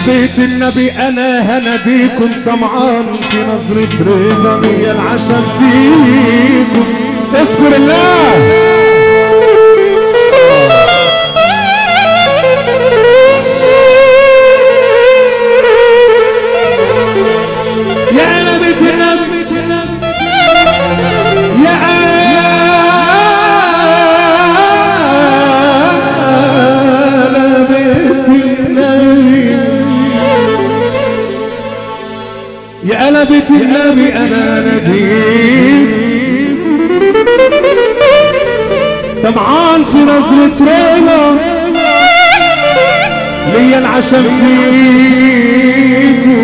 بيت النبي انا هناديكم طمعان في نظرة رضا هي العشم فيكم اذكر الله يا انا بيت النبي يا آل بيت النبي يا آل بيت النبي أنا نديم طمعان في نظرة رضا ليا العشم فيكم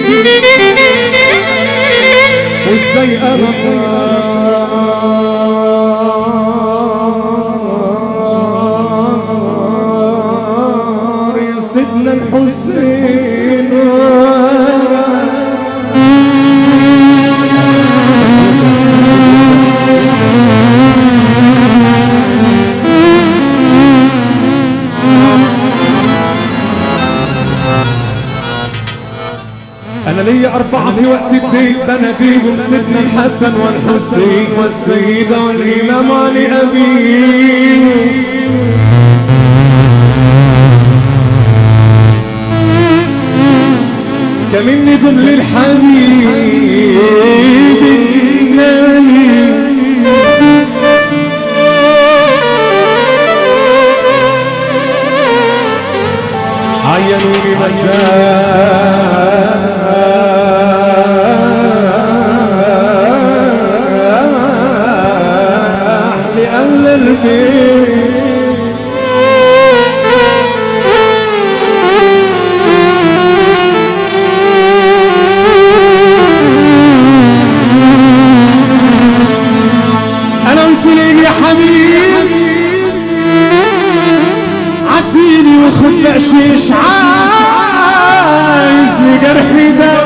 وازاي أرى يا سيدنا الحسين أنا ليا أربعة في وقت الدين بناديهم سيدنا الحسن والحسين والسيدة والإمام علي أبيه كمن نجم للحبيب النبي عينوني مجاح لأهل البيت أنا قلت ليه يا حبيبي عديني وخد بقشيش عايز لي جرحي ده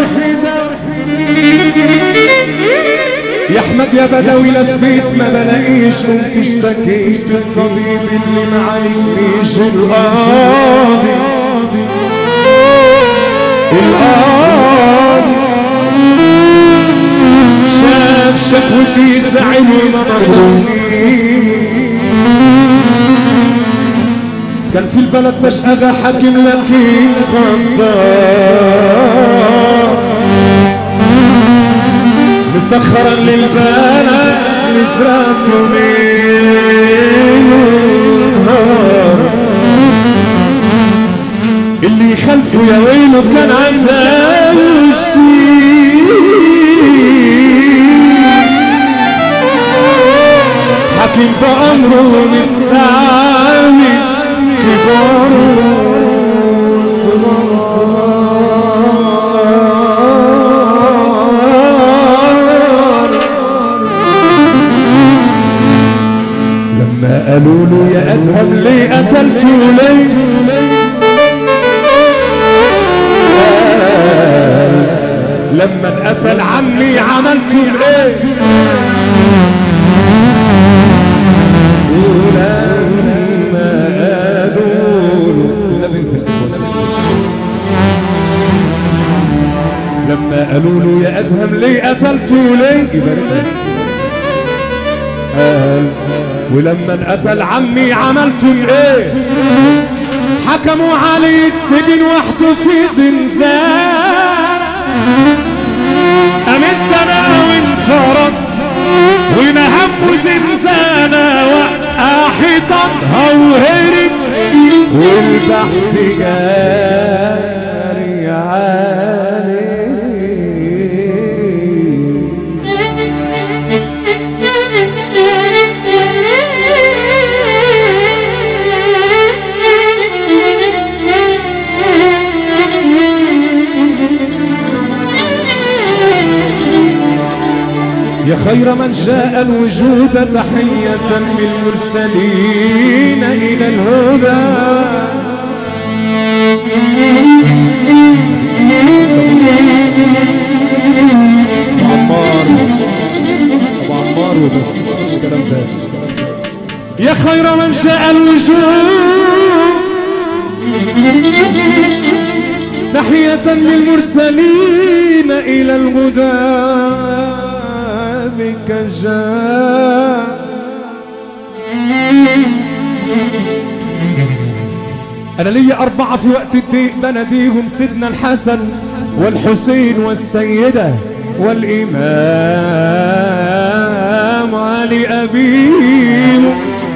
يا احمد يا بدوي لفيت ما بلاقيش قمت اشتكيت الطبيب اللي ما علمنيش القاضي القاضي شاف شكوتي زعل وما نصرني كان في البلد مش اغا حاكم لكن غدار مسخرا للبلد نزرعته ليل اللي خلفه يا ويله كان عذاب جديد حكيم بأمره مستعمل كباره صغار لما قالوا له يا أدهم ليه قتلته ليه لما اتقتل عمي عملت ايه ولما قالوا له النبي في لما قالوا له يا ادهم ليه قتلته ليه يبارك قال ولما انقتل عمي عملت ايه حكموا عليه السجن وحده في زنزانه قامت انا وانفرد ونهم زنزانة وقع حيطانها وهرب والبحث جاري عليه يا خير من جاء الوجود تحية للمرسلين إلى الهدى عمار أبو عمار وبس مش كلام تاني يا خير من جاء الوجود تحية للمرسلين إلى الهدى بك جاء أنا لي أربعة في وقت الضيق بناديهم سيدنا الحسن والحسين والسيدة والإمام علي أبيه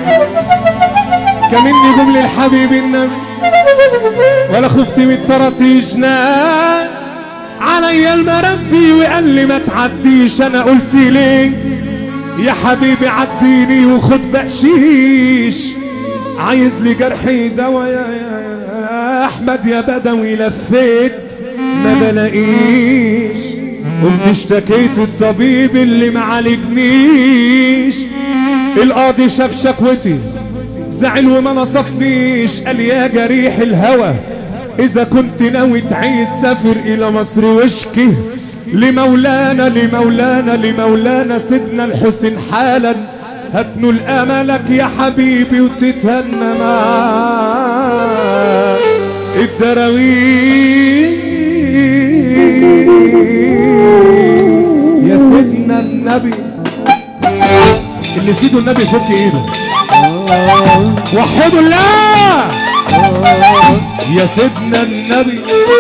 كمني جم للحبيب النبي ولا خفت من الطراطيش نام عليا المربي وقال لي ما تعديش انا قلت ليه يا حبيبي عديني وخد بقشيش عايز لي جرحي دوا يا, يا احمد يا بدوي لفيت ما بلاقيش قمت اشتكيت الطبيب اللي ما عالجنيش القاضي شاف شكوتي زعل وما نصفنيش قال يا جريح الهوى اذا كنت ناوي تعيش سافر الى مصر واشكي لمولانا لمولانا لمولانا سيدنا الحسين حالا هتنول املك يا حبيبي وتتهنى معاه الدراويش يا سيدنا النبي اللي سيده النبي فك ايده وحدوا الله يا سيدنا النبي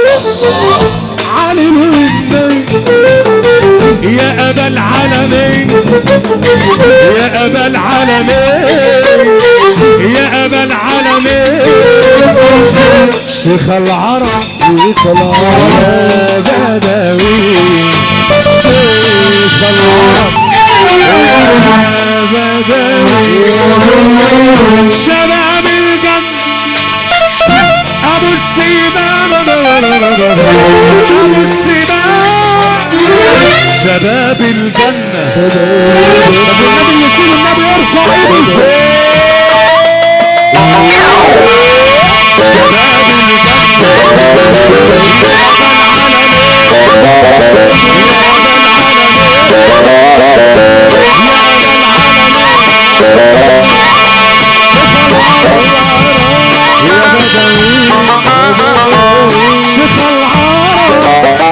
علي النبي يا ابا العالمين يا ابا العالمين يا ابا العالمين شيخ العرب شيخ العرب يا بدوي شيخ العرب يا بدوي شباب الجنة ابو السيبان ابو السيبان شباب الجنة طب والنبي يسيب النبي يرفع ايده شباب الجنة شيخ العرب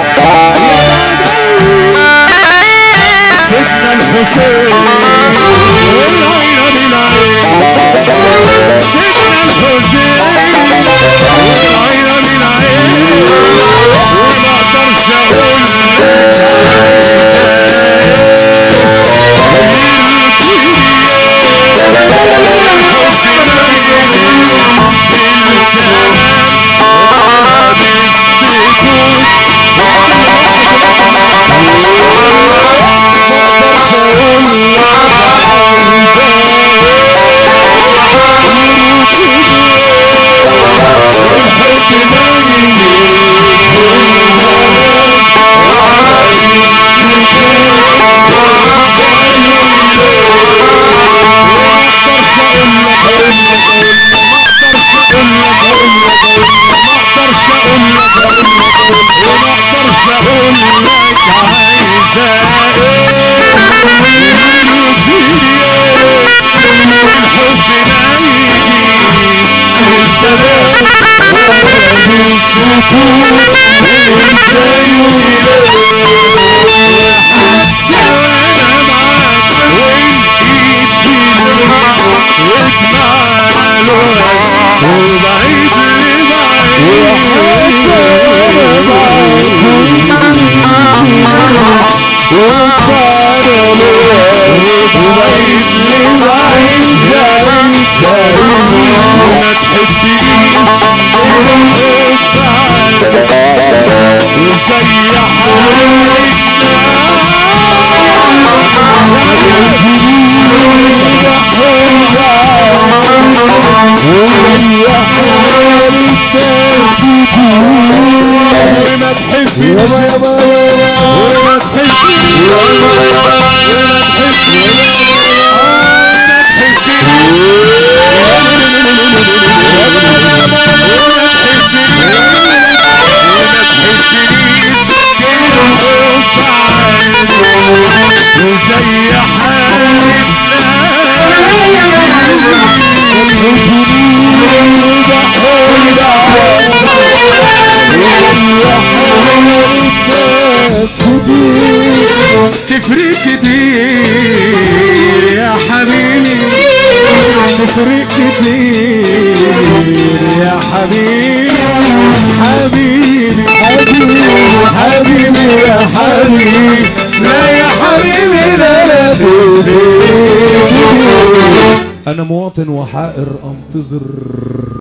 سيدنا الحسين والعين بالعين سيدنا الحسين والعين بالعين وما اقدرش اقول وبعيد ما تحبنيش وزي وما تحبنيش وما تحبنيش وما وزي حالنا تفرق كتير يا حبيبي تفرق كتير يا حبيبي حبيبي حبيبي حبيبي يا حبيبي لا يا حبيبي لا لا بيبي انا مواطن وحائر انتظر